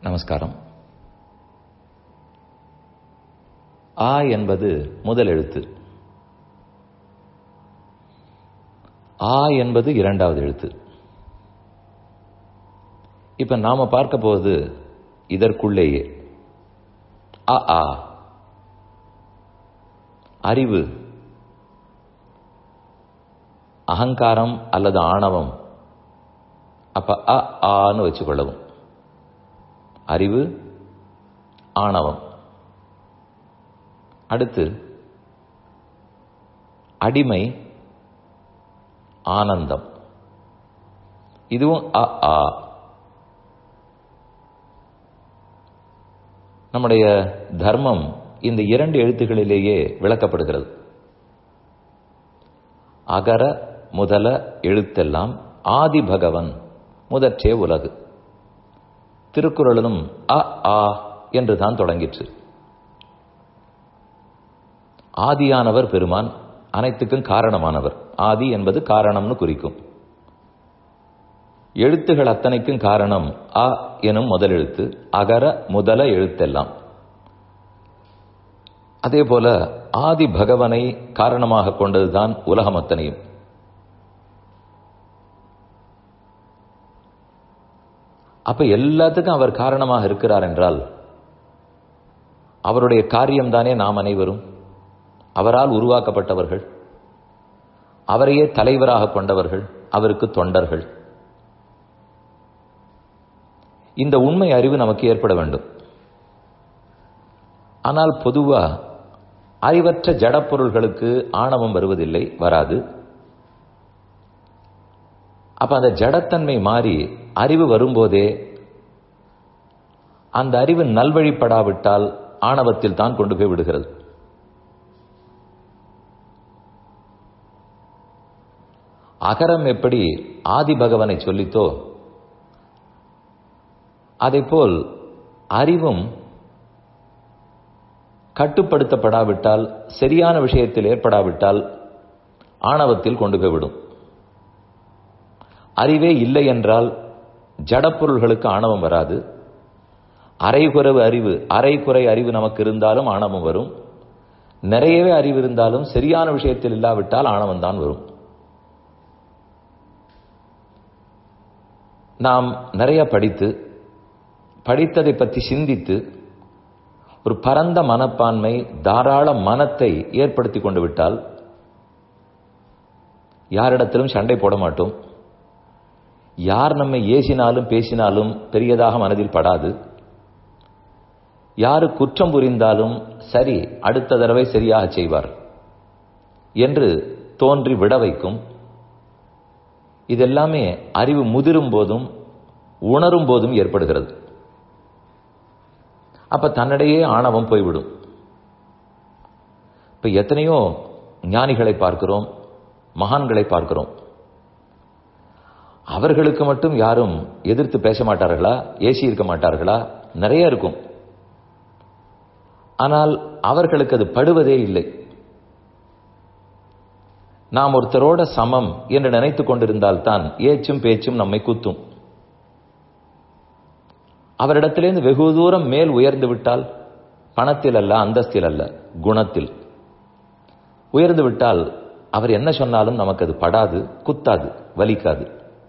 நமஸ்காரம் ஆ என்பது முதல் எழுத்து ஆ என்பது இரண்டாவது எழுத்து இப்ப நாம பார்க்க போவது இதற்குள்ளேயே அ ஆ அறிவு அகங்காரம் அல்லது ஆணவம் அப்ப அ ஆன்னு வச்சுக்கொள்ளவும் அறிவு ஆணவம் அடுத்து அடிமை ஆனந்தம் இதுவும் அ ஆ நம்முடைய தர்மம் இந்த இரண்டு எழுத்துக்களிலேயே விளக்கப்படுகிறது அகர முதல எழுத்தெல்லாம் ஆதி பகவன் முதற்றே உலகு திருக்குறளிலும் அ ஆ என்று தான் தொடங்கிற்று ஆதியானவர் பெருமான் அனைத்துக்கும் காரணமானவர் ஆதி என்பது காரணம்னு குறிக்கும் எழுத்துகள் அத்தனைக்கும் காரணம் அ எனும் முதல் எழுத்து அகர முதல எழுத்தெல்லாம் அதே போல ஆதி பகவனை காரணமாக கொண்டதுதான் உலகம் அத்தனையும் அப்ப எல்லாத்துக்கும் அவர் காரணமாக இருக்கிறார் என்றால் அவருடைய காரியம்தானே நாம் அனைவரும் அவரால் உருவாக்கப்பட்டவர்கள் அவரையே தலைவராக கொண்டவர்கள் அவருக்கு தொண்டர்கள் இந்த உண்மை அறிவு நமக்கு ஏற்பட வேண்டும் ஆனால் பொதுவா அறிவற்ற ஜடப்பொருள்களுக்கு ஆணவம் வருவதில்லை வராது அப்ப அந்த ஜடத்தன்மை மாறி அறிவு வரும்போதே அந்த அறிவு நல்வழிப்படாவிட்டால் ஆணவத்தில் தான் கொண்டு போய் விடுகிறது அகரம் எப்படி ஆதி பகவனை சொல்லித்தோ போல் அறிவும் கட்டுப்படுத்தப்படாவிட்டால் சரியான விஷயத்தில் ஏற்படாவிட்டால் ஆணவத்தில் கொண்டு போய்விடும் அறிவே இல்லை என்றால் ஜடப்பொருள்களுக்கு ஆணவம் வராது அரைகுறைவு அறிவு அரைக்குறை அறிவு நமக்கு இருந்தாலும் ஆணவம் வரும் நிறையவே அறிவு இருந்தாலும் சரியான விஷயத்தில் இல்லாவிட்டால் ஆணவம் தான் வரும் நாம் நிறைய படித்து படித்ததை பற்றி சிந்தித்து ஒரு பரந்த மனப்பான்மை தாராள மனத்தை ஏற்படுத்தி கொண்டு விட்டால் யாரிடத்திலும் சண்டை போட மாட்டோம் யார் நம்மை ஏசினாலும் பேசினாலும் பெரியதாக மனதில் படாது யாரு குற்றம் புரிந்தாலும் சரி அடுத்த தடவை சரியாக செய்வார் என்று தோன்றி விட வைக்கும் இதெல்லாமே அறிவு முதிரும் போதும் உணரும் போதும் ஏற்படுகிறது அப்ப தன்னிடையே ஆணவம் போய்விடும் இப்ப எத்தனையோ ஞானிகளை பார்க்கிறோம் மகான்களை பார்க்கிறோம் அவர்களுக்கு மட்டும் யாரும் எதிர்த்து பேச மாட்டார்களா ஏசி இருக்க மாட்டார்களா நிறைய இருக்கும் ஆனால் அவர்களுக்கு அது படுவதே இல்லை நாம் ஒருத்தரோட சமம் என்று நினைத்துக் கொண்டிருந்தால்தான் ஏச்சும் பேச்சும் நம்மை குத்தும் அவரிடத்திலிருந்து வெகு தூரம் மேல் உயர்ந்து விட்டால் பணத்தில் அல்ல அந்தஸ்தில் அல்ல குணத்தில் உயர்ந்து விட்டால் அவர் என்ன சொன்னாலும் நமக்கு அது படாது குத்தாது வலிக்காது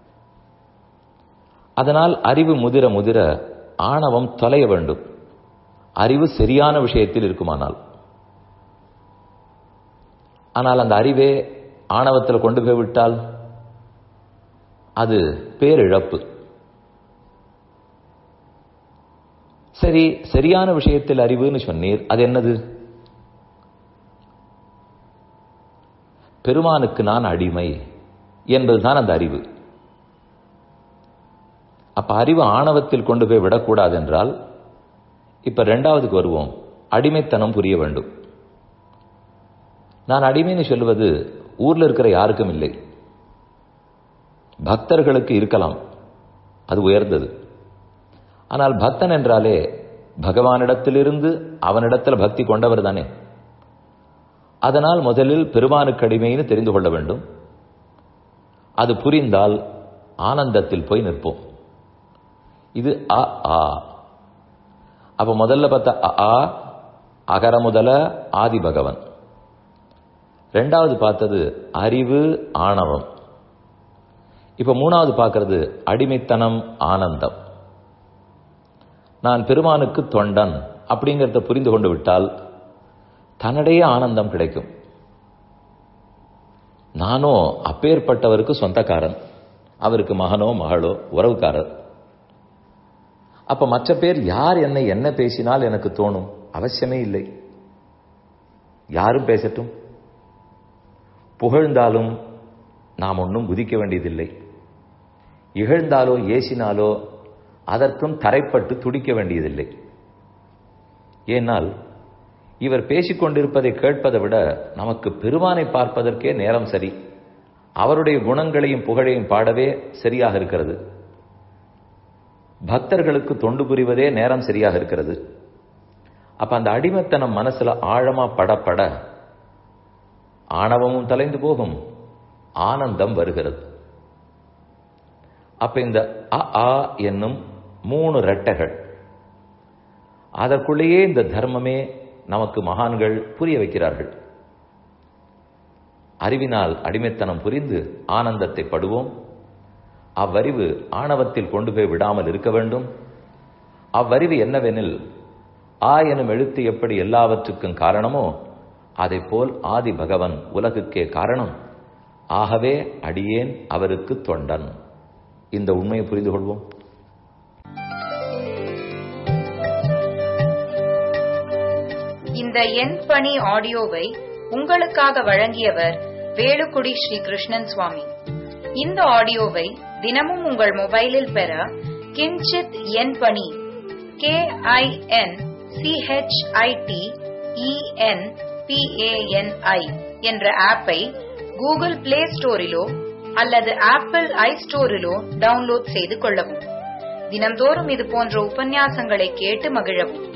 அதனால் அறிவு முதிர முதிர ஆணவம் தொலைய வேண்டும் அறிவு சரியான விஷயத்தில் இருக்குமானால் ஆனால் அந்த அறிவே ஆணவத்தில் கொண்டு போய்விட்டால் அது பேரிழப்பு சரி சரியான விஷயத்தில் அறிவுன்னு சொன்னீர் அது என்னது பெருமானுக்கு நான் அடிமை என்பதுதான் அந்த அறிவு அப்ப அறிவு ஆணவத்தில் கொண்டு போய் விடக்கூடாது என்றால் இப்ப ரெண்டாவதுக்கு வருவோம் அடிமைத்தனம் புரிய வேண்டும் நான் அடிமைன்னு சொல்லுவது ஊர்ல இருக்கிற யாருக்கும் இல்லை பக்தர்களுக்கு இருக்கலாம் அது உயர்ந்தது ஆனால் பக்தன் என்றாலே பகவானிடத்திலிருந்து அவனிடத்தில் பக்தி கொண்டவர் தானே அதனால் முதலில் பெருமானுக்கு அடிமைன்னு தெரிந்து கொள்ள வேண்டும் அது புரிந்தால் ஆனந்தத்தில் போய் நிற்போம் இது அ ஆ அப்ப முதல்ல பார்த்த அ ஆ அகர முதல ஆதி பகவன் ரெண்டாவது பார்த்தது அறிவு ஆணவம் இப்ப மூணாவது பார்க்கிறது அடிமைத்தனம் ஆனந்தம் நான் பெருமானுக்கு தொண்டன் அப்படிங்கிறத புரிந்து கொண்டு விட்டால் தன்னிடையே ஆனந்தம் கிடைக்கும் நானோ அப்பேற்பட்டவருக்கு சொந்தக்காரன் அவருக்கு மகனோ மகளோ உறவுக்காரர் அப்ப மற்ற பேர் யார் என்னை என்ன பேசினால் எனக்கு தோணும் அவசியமே இல்லை யாரும் பேசட்டும் புகழ்ந்தாலும் நாம் ஒன்றும் குதிக்க வேண்டியதில்லை இகழ்ந்தாலோ ஏசினாலோ அதற்கும் தரைப்பட்டு துடிக்க வேண்டியதில்லை ஏனால் இவர் பேசிக்கொண்டிருப்பதை கேட்பதை விட நமக்கு பெருமானை பார்ப்பதற்கே நேரம் சரி அவருடைய குணங்களையும் புகழையும் பாடவே சரியாக இருக்கிறது பக்தர்களுக்கு தொண்டு புரிவதே நேரம் சரியாக இருக்கிறது அப்ப அந்த அடிமைத்தனம் மனசுல ஆழமா படப்பட ஆணவமும் தொலைந்து போகும் ஆனந்தம் வருகிறது அப்ப இந்த அ ஆ என்னும் மூணு ரெட்டைகள் அதற்குள்ளேயே இந்த தர்மமே நமக்கு மகான்கள் புரிய வைக்கிறார்கள் அறிவினால் அடிமைத்தனம் புரிந்து ஆனந்தத்தை படுவோம் அவ்வறிவு ஆணவத்தில் கொண்டு போய் விடாமல் இருக்க வேண்டும் அவ்வறிவு என்னவெனில் ஆ எனும் எழுத்து எப்படி எல்லாவற்றுக்கும் காரணமோ அதை போல் ஆதி பகவன் உலகுக்கே காரணம் ஆகவே அடியேன் அவருக்கு தொண்டன் இந்த உண்மையை புரிந்து கொள்வோம் இந்த எண் பணி ஆடியோவை உங்களுக்காக வழங்கியவர் வேலுக்குடி ஸ்ரீ கிருஷ்ணன் சுவாமி இந்த ஆடியோவை தினமும் உங்கள் மொபைலில் பெற கிஞ்சித் எண் பணி கே ஐ என் சிஹெச்ஐடி இஎன் பிஏஎன்ஐ என்ற ஆப்பை கூகுள் பிளே ஸ்டோரிலோ அல்லது ஆப்பிள் ஐ ஸ்டோரிலோ டவுன்லோட் செய்து கொள்ளவும் தினம்தோறும் இது போன்ற உபன்யாசங்களை கேட்டு மகிழவும்